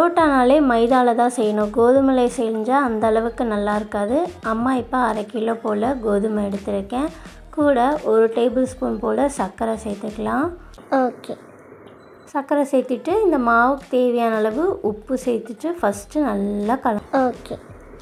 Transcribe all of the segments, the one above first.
பரோட்டானாலே மைதாவில் தான் செய்யணும் கோதுமையில் செஞ்சால் அந்த அளவுக்கு நல்லா இருக்காது அம்மா இப்போ அரை கிலோ போல் கோதுமை எடுத்திருக்கேன் கூட ஒரு டேபிள் ஸ்பூன் போல் சர்க்கரை சேர்த்துக்கலாம் ஓகே சர்க்கரை சேர்த்துட்டு இந்த மாவுக்கு தேவையான அளவு உப்பு சேர்த்துட்டு ஃபஸ்ட்டு நல்லா கல ஓகே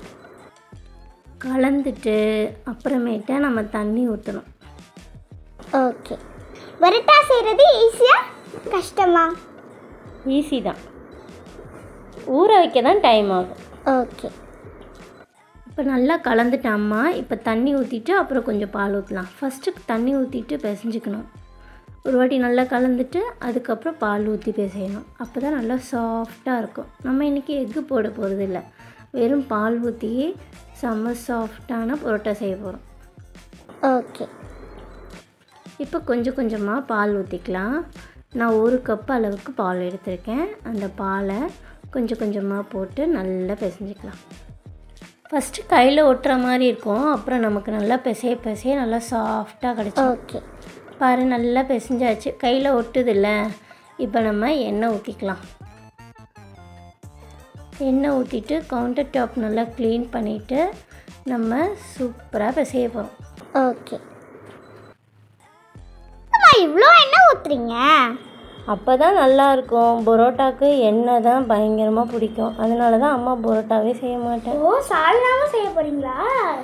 கலந்துட்டு அப்புறமேட்டு நம்ம தண்ணி ஊற்றணும் ஓகே பரோட்டா செய்கிறது ஈஸியா கஷ்டமா ஈஸி தான் ஊற வைக்க தான் டைம் ஆகும் ஓகே இப்போ நல்லா கலந்துட்டாம்மா இப்போ தண்ணி ஊற்றிட்டு அப்புறம் கொஞ்சம் பால் ஊற்றலாம் ஃபஸ்ட்டு தண்ணி ஊற்றிட்டு பிசைஞ்சுக்கணும் ஒரு வாட்டி நல்லா கலந்துட்டு அதுக்கப்புறம் பால் ஊற்றி பிசையணும் அப்போ தான் நல்லா சாஃப்டாக இருக்கும் நம்ம இன்றைக்கி எக்கு போட போகிறது இல்லை வெறும் பால் ஊற்றியே செம்ம சாஃப்டான பரோட்டா செய்ய போகிறோம் ஓகே இப்போ கொஞ்சம் கொஞ்சமாக பால் ஊற்றிக்கலாம் நான் ஒரு கப் அளவுக்கு பால் எடுத்திருக்கேன் அந்த பாலை கொஞ்சம் கொஞ்சமாக போட்டு நல்லா பிசைஞ்சிக்கலாம் ஃபஸ்ட்டு கையில் ஒட்டுற மாதிரி இருக்கும் அப்புறம் நமக்கு நல்லா பிசைய பிசைய நல்லா சாஃப்டாக கிடச்சி ஓகே பாரு நல்லா பிசைஞ்சாச்சு கையில் ஒட்டுதில்ல இப்போ நம்ம எண்ணெய் ஊற்றிக்கலாம் எண்ணெய் ஊற்றிட்டு கவுண்டர் டாப் நல்லா க்ளீன் பண்ணிவிட்டு நம்ம சூப்பராக பிசைய போகிறோம் ஓகே அம்மா இவ்வளோ எண்ணெய் ஊற்றுறீங்க அப்போ தான் நல்லாயிருக்கும் பரோட்டாக்கு எண்ணெய் தான் பயங்கரமாக பிடிக்கும் அதனால தான் அம்மா பரோட்டாவே செய்ய மாட்டேன் ஓ சால்னாவும் செய்ய போகிறீங்களா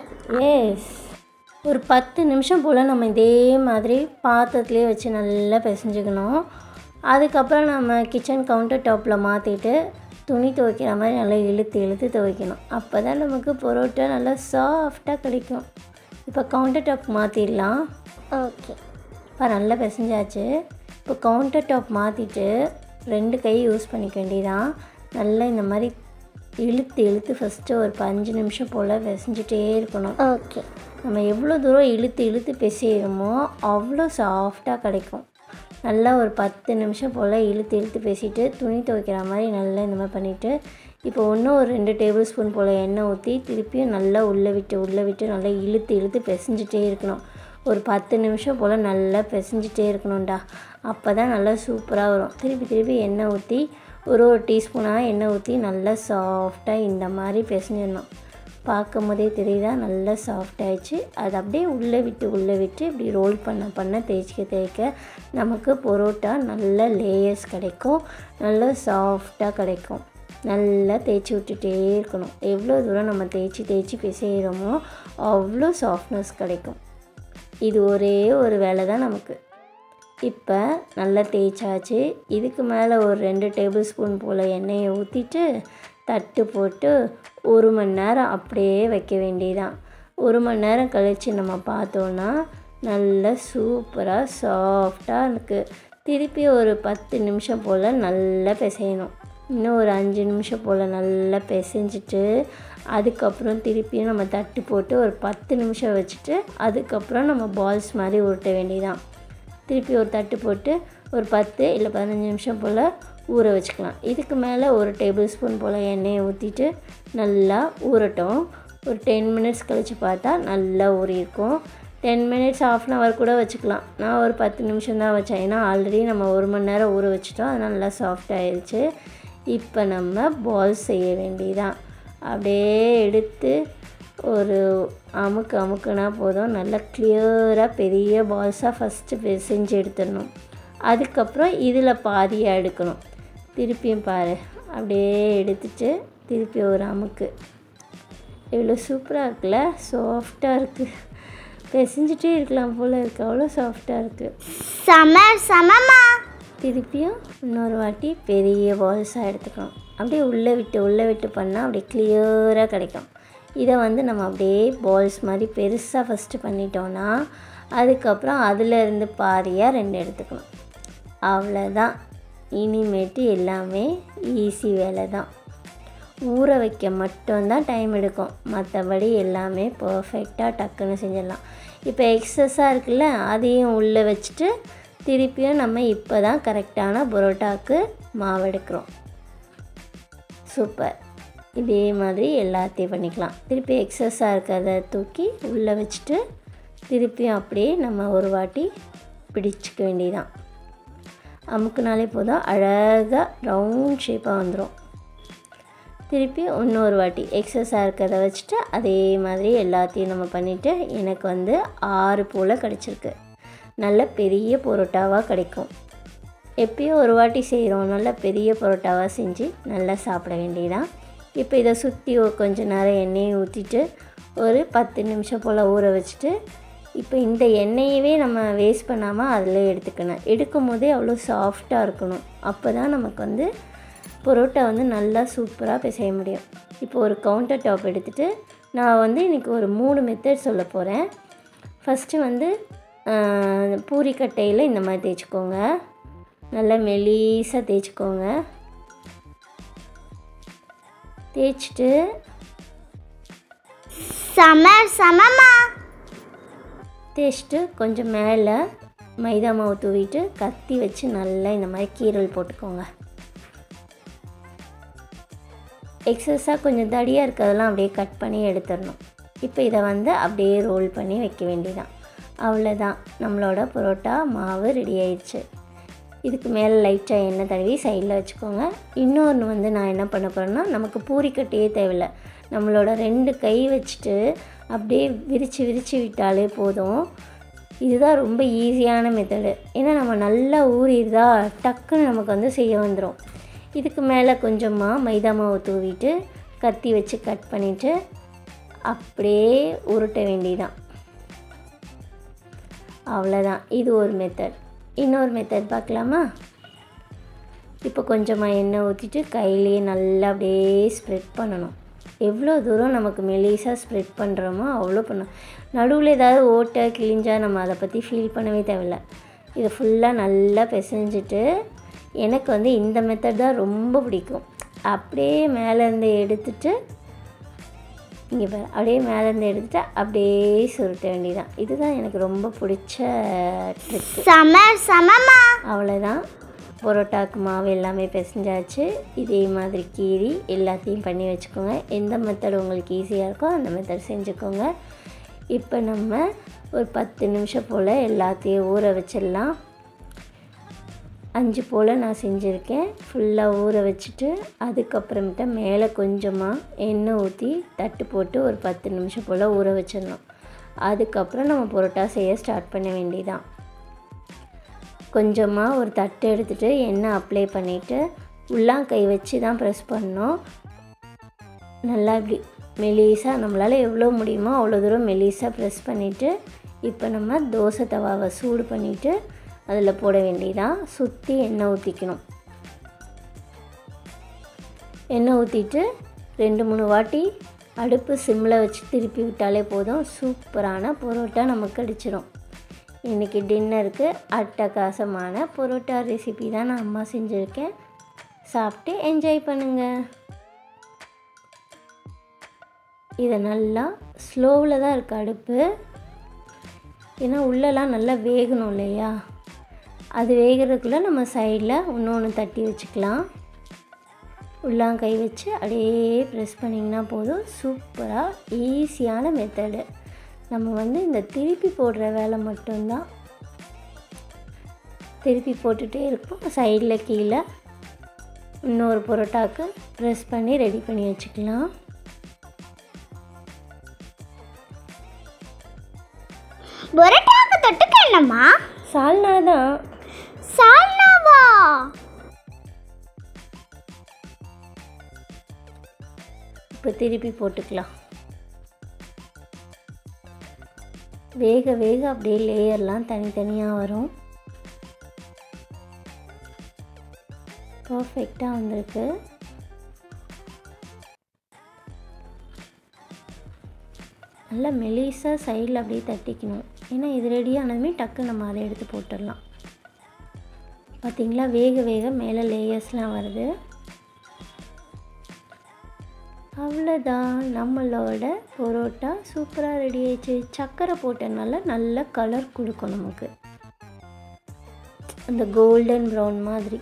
எஸ் ஒரு பத்து நிமிஷம் போல் நம்ம இதே மாதிரி பாத்திரத்துலேயே வச்சு நல்லா பிசைஞ்சுக்கணும் அதுக்கப்புறம் நம்ம கிச்சன் கவுண்டர் டாப்பில் மாற்றிட்டு துணி துவைக்கிற மாதிரி நல்லா இழுத்து இழுத்து துவைக்கணும் அப்போ தான் நமக்கு பரோட்டா நல்லா சாஃப்டாக கிடைக்கும் இப்போ கவுண்டர் டாப் மாற்றிடலாம் ஓகே இப்போ நல்லா பிசைஞ்சாச்சு இப்போ கவுண்டர் டாப் மாற்றிட்டு ரெண்டு கை யூஸ் பண்ணிக்க வேண்டியதான் நல்லா இந்த மாதிரி இழுத்து இழுத்து ஃபஸ்ட்டு ஒரு அஞ்சு நிமிஷம் போல் பிசைஞ்சிட்டே இருக்கணும் ஓகே நம்ம எவ்வளோ தூரம் இழுத்து இழுத்து பிசையிறோமோ அவ்வளோ சாஃப்டாக கிடைக்கும் நல்லா ஒரு பத்து நிமிஷம் போல் இழுத்து இழுத்து பேசிட்டு துணி துவைக்கிற மாதிரி நல்லா இந்த மாதிரி பண்ணிவிட்டு இப்போ இன்னும் ஒரு ரெண்டு டேபிள் ஸ்பூன் போல் எண்ணெய் ஊற்றி திருப்பியும் நல்லா உள்ளே விட்டு உள்ளே விட்டு நல்லா இழுத்து இழுத்து பிசைஞ்சிட்டே இருக்கணும் ஒரு பத்து நிமிஷம் போல் நல்லா பிசைஞ்சிட்டே இருக்கணும்டா அப்போ தான் நல்லா சூப்பராக வரும் திருப்பி திருப்பி எண்ணெய் ஊற்றி ஒரு ஒரு டீஸ்பூனாக எண்ணெய் ஊற்றி நல்லா சாஃப்டாக இந்த மாதிரி பிசைஞ்சிடணும் பார்க்கும் போதே தெரியுதா நல்லா சாஃப்ட் ஆயிடுச்சு அது அப்படியே உள்ளே விட்டு உள்ளே விட்டு இப்படி ரோல் பண்ண பண்ண தேய்ச்சிக்க தேய்க்க நமக்கு பரோட்டா நல்ல லேயர்ஸ் கிடைக்கும் நல்ல சாஃப்டாக கிடைக்கும் நல்லா தேய்ச்சி விட்டுட்டே இருக்கணும் எவ்வளோ தூரம் நம்ம தேய்ச்சி தேய்ச்சி பிசைகிறோமோ அவ்வளோ சாஃப்ட்னஸ் கிடைக்கும் இது ஒரே ஒரு வேலை தான் நமக்கு இப்போ நல்லா தேய்ச்சாச்சு இதுக்கு மேலே ஒரு ரெண்டு டேபிள் ஸ்பூன் போல் எண்ணெயை ஊற்றிட்டு தட்டு போட்டு ஒரு மணி நேரம் அப்படியே வைக்க வேண்டியதான் ஒரு மணி நேரம் கழித்து நம்ம பார்த்தோன்னா நல்லா சூப்பராக சாஃப்டாக இருக்குது திருப்பி ஒரு பத்து நிமிஷம் போல் நல்லா பிசையணும் இன்னும் ஒரு அஞ்சு நிமிஷம் போல் நல்லா பிசைஞ்சிட்டு அதுக்கப்புறம் திருப்பியும் நம்ம தட்டு போட்டு ஒரு பத்து நிமிஷம் வச்சுட்டு அதுக்கப்புறம் நம்ம பால்ஸ் மாதிரி உருட்ட வேண்டியதான் திருப்பி ஒரு தட்டு போட்டு ஒரு பத்து இல்லை பதினஞ்சு நிமிஷம் போல் ஊற வச்சுக்கலாம் இதுக்கு மேலே ஒரு டேபிள் ஸ்பூன் போல் எண்ணெயை ஊற்றிட்டு நல்லா ஊறட்டும் ஒரு டென் மினிட்ஸ் கழித்து பார்த்தா நல்லா ஊறியிருக்கும் ten minutes of an hour கூட வச்சுக்கலாம் நான் ஒரு பத்து நிமிஷம் தான் வச்சேன் ஏன்னா ஆல்ரெடி நம்ம ஒரு மணி நேரம் ஊற வச்சிட்டோம் அது நல்லா சாஃப்ட் ஆயிடுச்சு இப்போ நம்ம பால்ஸ் செய்ய வேண்டியதான் அப்படியே எடுத்து ஒரு அமுக்கு அமுக்குனா போதும் நல்லா கிளியராக பெரிய பால்ஸாக ஃபஸ்ட்டு செஞ்சு எடுத்துடணும் அதுக்கப்புறம் இதில் பாதியாக எடுக்கணும் திருப்பியும் பாரு அப்படியே எடுத்துட்டு திருப்பி ஒரு அமுக்கு இவ்வளோ சூப்பராக இருக்குல்ல சாஃப்டாக இருக்குது பிசைஞ்சிட்டே இருக்கலாம் போல் இருக்குது அவ்வளோ சாஃப்டாக இருக்குது செம செமமா திருப்பியும் இன்னொரு வாட்டி பெரிய பால்ஸாக எடுத்துக்கணும் அப்படியே உள்ளே விட்டு உள்ளே விட்டு பண்ணால் அப்படியே கிளியராக கிடைக்கும் இதை வந்து நம்ம அப்படியே பால்ஸ் மாதிரி பெருசாக ஃபஸ்ட்டு பண்ணிட்டோன்னா அதுக்கப்புறம் அதில் இருந்து பாதியாக ரெண்டு எடுத்துக்கணும் அவ்வளோதான் இனிமேட்டு எல்லாமே ஈஸி வேலை தான் ஊற வைக்க மட்டும்தான் டைம் எடுக்கும் மற்றபடி எல்லாமே பர்ஃபெக்டாக டக்குன்னு செஞ்சிடலாம் இப்போ எக்ஸஸாக இருக்குல்ல அதையும் உள்ளே வச்சுட்டு திருப்பியும் நம்ம இப்போ தான் கரெக்டான பரோட்டாவுக்கு மாவு எடுக்கிறோம் சூப்பர் இதே மாதிரி எல்லாத்தையும் பண்ணிக்கலாம் திருப்பி எக்ஸஸாக இருக்கிறத தூக்கி உள்ளே வச்சுட்டு திருப்பியும் அப்படியே நம்ம ஒரு வாட்டி பிடிச்சிக்க வேண்டியதான் அமுக்குனாலே போதும் அழகாக ரவுண்ட் ஷேப்பாக வந்துடும் திருப்பி இன்னொரு வாட்டி எக்ஸஸாக இருக்கிறத வச்சுட்டு அதே மாதிரி எல்லாத்தையும் நம்ம பண்ணிவிட்டு எனக்கு வந்து ஆறு போல் கிடச்சிருக்கு நல்ல பெரிய பரோட்டாவாக கிடைக்கும் எப்பயும் ஒரு வாட்டி செய்கிறோம் நல்ல பெரிய பரோட்டாவாக செஞ்சு நல்லா சாப்பிட வேண்டியதான் இப்போ இதை சுற்றி கொஞ்ச நேரம் எண்ணெயை ஊற்றிட்டு ஒரு பத்து நிமிஷம் போல் ஊற வச்சுட்டு இப்போ இந்த எண்ணெயவே நம்ம வேஸ்ட் பண்ணாமல் அதில் எடுத்துக்கணும் எடுக்கும் போதே அவ்வளோ சாஃப்டாக இருக்கணும் அப்போ தான் நமக்கு வந்து பரோட்டா வந்து நல்லா சூப்பராக பிசைய முடியும் இப்போ ஒரு கவுண்டர் டாப் எடுத்துகிட்டு நான் வந்து இன்றைக்கி ஒரு மூணு மெத்தட் சொல்ல போகிறேன் ஃபஸ்ட்டு வந்து ஆஹ், பூரிக்கட்டையில் இந்த மாதிரி தேய்ச்சிக்கோங்க நல்லா மெலீஸாக தேய்ச்சிக்கோங்க தேய்ச்சிட்டு செம செமமா தேய்ச்சிட்டு கொஞ்சம் மேலே மைதா மாவு தூவிட்டு கத்தி வச்சு நல்லா இந்த மாதிரி கீரல் போட்டுக்கோங்க எக்ஸஸாக கொஞ்சம் தடியாக இருக்கிறதெல்லாம் அப்படியே கட் பண்ணி எடுத்துடணும் இப்போ இதை வந்து அப்படியே ரோல் பண்ணி வைக்க வேண்டியதான் அவ்வளோதான் நம்மளோட பரோட்டா மாவு ரெடி ஆயிடுச்சு இதுக்கு மேலே லைட்டாக எண்ணெய் தடவி சைடில் வச்சுக்கோங்க இன்னொன்று வந்து நான் என்ன பண்ண போகிறேன்னா நமக்கு பூரிக்கட்டையே தேவையில்ல நம்மளோட ரெண்டு கை வச்சுட்டு அப்படியே விரித்து விரித்து விட்டாலே போதும் இதுதான் ரொம்ப ஈஸியான மெத்தடு ஏன்னா நம்ம நல்லா ஊறிடுதா டக்குன்னு நமக்கு வந்து செய்ய வந்துடும் இதுக்கு மேலே கொஞ்சமாக மைதா மாவு தூவிட்டு கத்தி வச்சு கட் பண்ணிவிட்டு அப்படியே உருட்ட வேண்டியதான் அவ்வளோதான் இது ஒரு மெத்தட் இன்னொரு மெத்தட் பார்க்கலாமா இப்போ கொஞ்சமாக எண்ணெய் ஊற்றிட்டு கையிலேயே நல்லா அப்படியே ஸ்ப்ரெட் பண்ணணும் எவ்வளோ தூரம் நமக்கு மெலிசாக ஸ்ப்ரெட் பண்ணுறோமோ அவ்வளோ பண்ணணும் நடுவில் ஏதாவது ஓட்டை கிழிஞ்சா நம்ம அதை பற்றி ஃபீல் பண்ணவே தேவையில்ல இதை ஃபுல்லாக நல்லா பிசைஞ்சிட்டு எனக்கு வந்து இந்த மெத்தட் தான் ரொம்ப பிடிக்கும் அப்படியே மேலேருந்து எடுத்துட்டு இங்கே பாரு அப்படியே மேலேருந்து எடுத்துட்டு அப்படியே சுருட்ட வேண்டியதான் இதுதான் எனக்கு ரொம்ப பிடிச்ச ட்ரிக்கு செம செமமா அவ்வளோதான் பரோட்டாக்கு மாவு எல்லாமே பிசைஞ்சாச்சு இதே மாதிரி கீறி எல்லாத்தையும் பண்ணி வச்சுக்கோங்க எந்த மெத்தட் உங்களுக்கு ஈஸியாக இருக்கோ அந்த மெத்தட் செஞ்சுக்கோங்க இப்போ நம்ம ஒரு பத்து நிமிஷம் போல் எல்லாத்தையும் ஊற வச்சிடலாம் அஞ்சு போல் நான் செஞ்சுருக்கேன் ஃபுல்லாக ஊற வச்சுட்டு அதுக்கப்புறமேட்டு மேலே கொஞ்சமாக எண்ணெய் ஊற்றி தட்டு போட்டு ஒரு பத்து நிமிஷம் போல் ஊற வச்சிடணும் அதுக்கப்புறம் நம்ம பரோட்டா செய்ய ஸ்டார்ட் பண்ண வேண்டியதான் கொஞ்சமாக ஒரு தட்டு எடுத்துகிட்டு எண்ணெய் அப்ளை பண்ணிவிட்டு உள்ளாங்கை வச்சு தான் ப்ரெஸ் பண்ணோம் நல்லா இப்படி மெலிசாக நம்மளால் எவ்வளோ முடியுமோ அவ்வளோ தூரம் மெலிசாக ப்ரெஸ் பண்ணிவிட்டு இப்போ நம்ம தோசை தவாவை சூடு பண்ணிவிட்டு அதில் போட வேண்டியதான் சுற்றி எண்ணெய் ஊற்றிக்கணும் எண்ணெய் ஊற்றிட்டு ரெண்டு மூணு வாட்டி அடுப்பு சிம்மில் வச்சு திருப்பி விட்டாலே போதும் சூப்பரான பரோட்டா நமக்கு கிடைச்சிரும் இன்றைக்கி டின்னருக்கு அட்டகாசமான பரோட்டா ரெசிபி தான் நான் அம்மா செஞ்சுருக்கேன் சாப்பிட்டு என்ஜாய் பண்ணுங்கள் இதை நல்லா ஸ்லோவில் தான் இருக்குது அடுப்பு ஏன்னா உள்ளெல்லாம் நல்லா வேகணும் இல்லையா அது வேகிறதுக்குள்ளே நம்ம சைடில் இன்னொன்று தட்டி வச்சுக்கலாம் உள்ளாங்க கை வச்சு அப்படியே ப்ரெஸ் பண்ணிங்கன்னா போதும் சூப்பராக ஈஸியான மெத்தடு நம்ம வந்து இந்த திருப்பி போடுற வேலை மட்டும்தான் திருப்பி போட்டுகிட்டே இருப்போம் சைடில் கீழே இன்னொரு பரோட்டாக்கு ப்ரெஸ் பண்ணி ரெடி பண்ணி வச்சுக்கலாம் பரோட்டாவுக்கு தொட்டுக்க என்னம்மா சால்னா தான் சால்னாவா இப்போ திருப்பி போட்டுக்கலாம் வேக வேக அப்படியே லேயர்லாம் தனித்தனியாக வரும் பர்ஃபெக்டாக வந்திருக்கு நல்லா மெலிசாக சைடில் அப்படியே தட்டிக்கணும் ஏன்னா இது ரெடி ஆனதுமே டக்கு நம்ம அதை எடுத்து போட்டுடலாம் பார்த்தீங்களா வேக வேக மேலே லேயர்ஸ்லாம் வருது அவ்வளோதான் நம்மளோட பரோட்டா சூப்பராக ரெடி ஆயிடுச்சு சர்க்கரை போட்டனால நல்ல கலர் கொடுக்கும் நமக்கு அந்த கோல்டன் ப்ரௌன் மாதிரி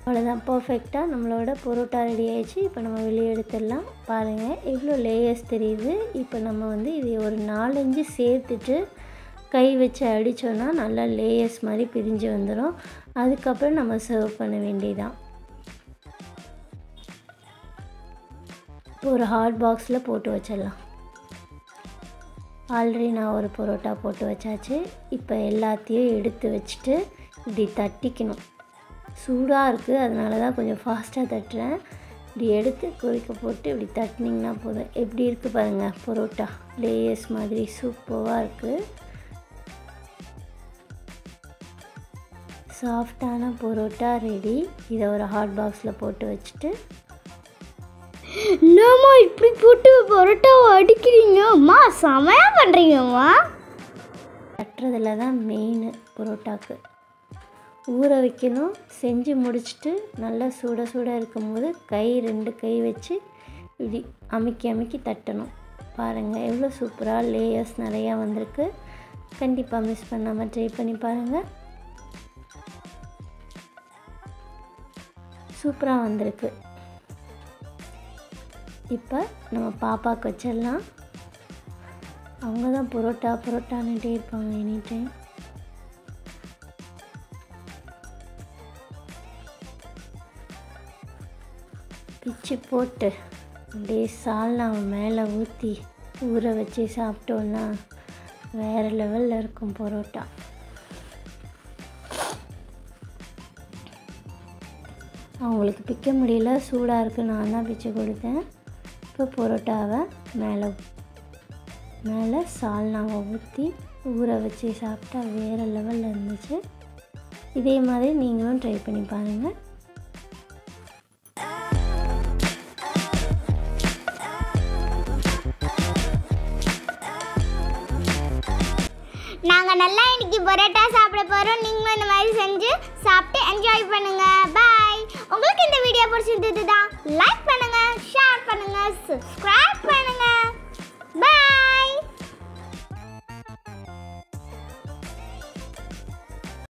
அவ்வளோதான் பர்ஃபெக்டாக நம்மளோட பரோட்டா ரெடி ஆயிடுச்சு இப்போ நம்ம வெளியே எடுத்துடலாம் பாருங்கள் எவ்வளோ லேயர்ஸ் தெரியுது இப்போ நம்ம வந்து இது ஒரு நாலஞ்சு சேர்த்துட்டு கை வச்சு அடித்தோன்னா நல்லா லேயர்ஸ் மாதிரி பிரிஞ்சு வந்துடும் அதுக்கப்புறம் நம்ம சர்வ் பண்ண வேண்டியதான் இப்போ ஒரு ஹாட் பாக்ஸில் போட்டு வச்சிடலாம் ஆல்ரெடி நான் ஒரு பரோட்டா போட்டு வச்சாச்சு இப்போ எல்லாத்தையும் எடுத்து வச்சுட்டு இப்படி தட்டிக்கணும் சூடாக இருக்குது அதனால தான் கொஞ்சம் ஃபாஸ்ட்டாக தட்டுறேன் இப்படி எடுத்து குறிக்க போட்டு இப்படி தட்டினீங்கன்னா போதும் எப்படி இருக்குது பாருங்கள் பரோட்டா லேயர்ஸ் மாதிரி சூப்பராக இருக்குது சாஃப்டான பரோட்டா ரெடி இதை ஒரு ஹாட் பாக்ஸில் போட்டு வச்சுட்டு என்னம்மா இப்படி போட்டு பரோட்டாவை அடிக்கிறீங்க அம்மா செமையா பண்ணுறீங்கம்மா தட்டுறதுல தான் மெயின் பரோட்டாக்கு ஊற வைக்கணும் செஞ்சு முடிச்சுட்டு நல்லா சுட சுட இருக்கும்போது கை ரெண்டு கை வச்சு இப்படி அமுக்கி அமுக்கி தட்டணும் பாருங்கள் எவ்வளோ சூப்பராக லேயர்ஸ் நிறையா வந்திருக்கு கண்டிப்பாக மிஸ் பண்ணாமல் ட்ரை பண்ணி பாருங்கள் சூப்பராக வந்திருக்கு இப்போ நம்ம பாப்பாவுக்கு வச்சிடலாம் அவங்க தான் புரோட்டா புரோட்டான்னுட்டே இருப்பாங்க எனி டைம் பிச்சு போட்டு அப்படியே சால்னாவை மேலே ஊற்றி ஊற வச்சு சாப்பிட்டோன்னா வேறு லெவலில் இருக்கும் பரோட்டா அவங்களுக்கு பிக்க முடியல சூடாக இருக்குது நான் தான் பிச்சு கொடுத்தேன் இப்போ பரோட்டாவை மேலே மேலே சால்னாவை ஊற்றி ஊற வச்சு சாப்பிட்டா வேறு லெவலில் இருந்துச்சு இதே மாதிரி நீங்களும் ட்ரை பண்ணி பாருங்கள் நாங்கள் நல்லா இன்னைக்கு பரோட்டா சாப்பிட போகிறோம் நீங்களும் இந்த மாதிரி செஞ்சு சாப்பிட்டு என்ஜாய் பண்ணுங்க பாய் உங்களுக்கு இந்த வீடியோ பிடிச்சிருந்தது தான் லைக்